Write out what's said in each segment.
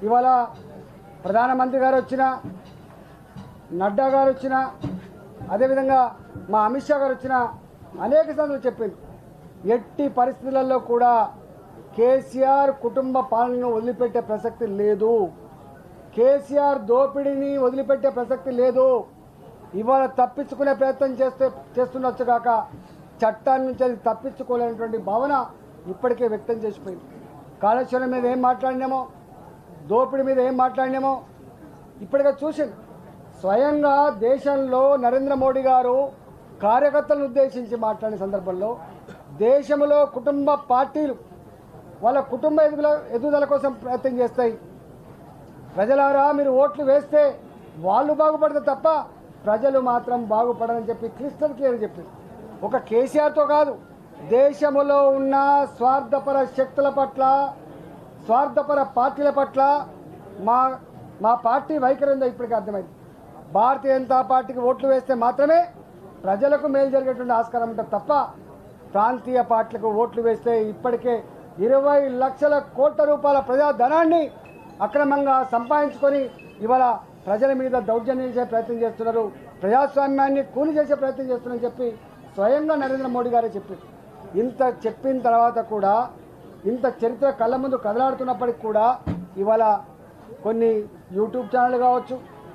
ఇవాళ ప్రధానమంత్రి గారు వచ్చిన నడ్డా గారు వచ్చిన అదేవిధంగా మా అమిత్ షా గారు వచ్చిన అనేక సందర్భాలు చెప్పింది ఎట్టి పరిస్థితులలో కూడా కేసీఆర్ కుటుంబ పాలనను వదిలిపెట్టే ప్రసక్తి లేదు కేసీఆర్ దోపిడీని వదిలిపెట్టే ప్రసక్తి లేదు ఇవాళ తప్పించుకునే ప్రయత్నం చేస్తే చేస్తుండొచ్చు కాక చట్టాన్ని నుంచి అది తప్పించుకోలేనటువంటి భావన ఇప్పటికే వ్యక్తం చేసిపోయింది కాళేశ్వరం మీద ఏం మాట్లాడినామో దోపిడీ మీద ఏం మాట్లాడినామో ఇప్పటికే చూసింది స్వయంగా దేశంలో నరేంద్ర మోడీ గారు కార్యకర్తలను ఉద్దేశించి మాట్లాడిన సందర్భంలో దేశంలో కుటుంబ పార్టీలు వాళ్ళ కుటుంబ ఎదుగుదల ఎదుగుదల కోసం ప్రయత్నం చేస్తాయి ప్రజలారా మీరు ఓట్లు వేస్తే వాళ్ళు బాగుపడతారు తప్ప ప్రజలు మాత్రం బాగుపడరని చెప్పి క్లిస్టర్ క్లియర్ చెప్పింది ఒక కేసీఆర్తో కాదు దేశంలో ఉన్న స్వార్థపర శక్తుల పట్ల స్వార్థపర పార్టీల పట్ల మా మా పార్టీ వైఖరి ఉందో ఇప్పటికీ అర్థమైంది భారతీయ జనతా పార్టీకి ఓట్లు వేస్తే మాత్రమే ప్రజలకు మేలు జరిగేటువంటి ఆస్కారం ఉంటుంది తప్ప ప్రాంతీయ పార్టీలకు ఓట్లు వేస్తే ఇప్పటికే ఇరవై లక్షల కోట్ల రూపాయల ప్రజాధనాన్ని అక్రమంగా సంపాదించుకొని ఇవాళ ప్రజల మీద దౌర్జన్యం చేసే ప్రయత్నం చేస్తున్నారు ప్రజాస్వామ్యాన్ని కూలి చేసే ప్రయత్నం చేస్తున్నారని చెప్పి స్వయంగా నరేంద్ర మోడీ గారే చెప్పారు ఇంత చెప్పిన తర్వాత కూడా ఇంత చరిత్ర కళ్ళ ముందు కదలాడుతున్నప్పటికి కూడా ఇవాళ కొన్ని యూట్యూబ్ ఛానళ్ళు కావచ్చు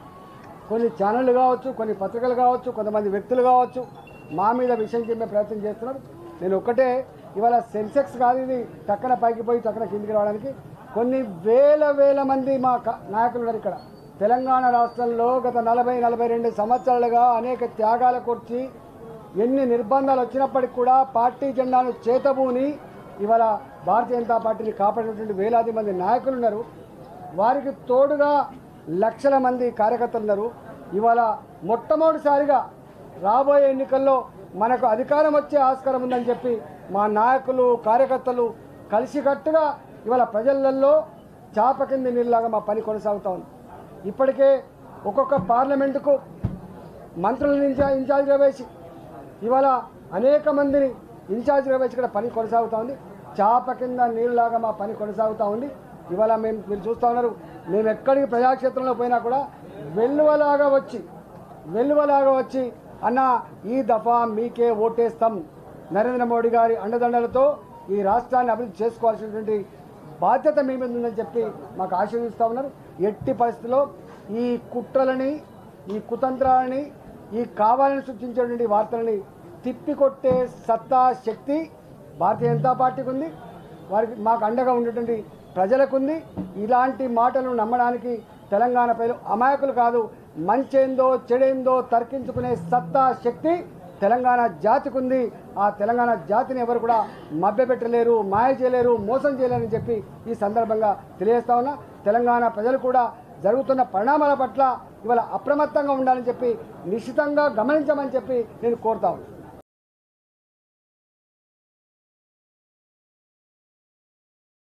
కొన్ని ఛానళ్ళు కావచ్చు కొన్ని పత్రికలు కావచ్చు కొంతమంది వ్యక్తులు కావచ్చు మా మీద విషయం చెప్పే ప్రయత్నం చేస్తున్నారు నేను ఒక్కటే ఇవాళ సెన్సెక్స్ కాదు ఇది టక్కన పైకి పోయి టక్కన కిందికి రావడానికి కొన్ని వేల వేల మంది మా క- నాయకులు ఉన్నారు ఇక్కడ తెలంగాణ రాష్ట్రంలో గత నలభై నలభై రెండు సంవత్సరాలుగా అనేక త్యాగాల కూర్చి ఎన్ని నిర్బంధాలు వచ్చినప్పటికి కూడా పార్టీ జెండాను చేతబూని ఇవాళ భారతీయ జనతా పార్టీని కాపాడినటువంటి వేలాది మంది నాయకులు ఉన్నారు వారికి తోడుగా లక్షల మంది కార్యకర్తలు ఉన్నారు ఇవాళ మొట్టమొదటిసారిగా రాబోయే ఎన్నికల్లో మనకు అధికారం వచ్చే ఆస్కారం ఉందని చెప్పి మా నాయకులు కార్యకర్తలు కలిసికట్టుగా ఇవాళ ప్రజలలో చాప కింద నీళ్ళలాగా మా పని కొనసాగుతా ఉంది ఇప్పటికే ఒక్కొక్క పార్లమెంటుకు మంత్రులను ఇన్ఛా ఇన్ఛార్జ్గా వేసి ఇవాళ అనేక మందిని ఇన్ఛార్జ్గా వేసి ఇక్కడ పని కొనసాగుతూ ఉంది చాప కింద నీళ్ళలాగా మా పని కొనసాగుతూ ఉంది ఇవాళ మేము మీరు చూస్తూ ఉన్నారు మేము ఎక్కడికి ప్రజాక్షేత్రంలో పోయినా కూడా వెల్లువలాగా వచ్చి వెల్లువలాగా వచ్చి అన్న ఈ దఫా మీకే ఓటేస్తాం నరేంద్ర మోడీ గారి అండదండలతో ఈ రాష్ట్రాన్ని అభివృద్ధి చేసుకోవాల్సినటువంటి బాధ్యత మీ మీద ఉందని చెప్పి మాకు ఆశీర్వదిస్తూ ఉన్నారు ఎట్టి పరిస్థితుల్లో ఈ కుట్రలని ఈ కుతంత్రాలని ఈ కావాలని సృష్టించేటువంటి వార్తలని తిప్పికొట్టే సత్తా శక్తి భారతీయ జనతా పార్టీకి ఉంది వారికి మాకు అండగా ఉండేటువంటి ప్రజలకు ఉంది ఇలాంటి మాటలను నమ్మడానికి తెలంగాణ ప్రజలు అమాయకులు కాదు మంచేందో చెడేందో తర్కించుకునే సత్తా శక్తి తెలంగాణ జాతికి ఉంది ఆ తెలంగాణ జాతిని ఎవరు కూడా మభ్యపెట్టలేరు మాయ చేయలేరు మోసం చేయలేరని చెప్పి ఈ సందర్భంగా తెలియజేస్తా ఉన్నా తెలంగాణ ప్రజలు కూడా జరుగుతున్న పరిణామాల పట్ల ఇవాళ అప్రమత్తంగా ఉండాలని చెప్పి నిశ్చితంగా గమనించమని చెప్పి నేను కోరుతా ఉన్నాను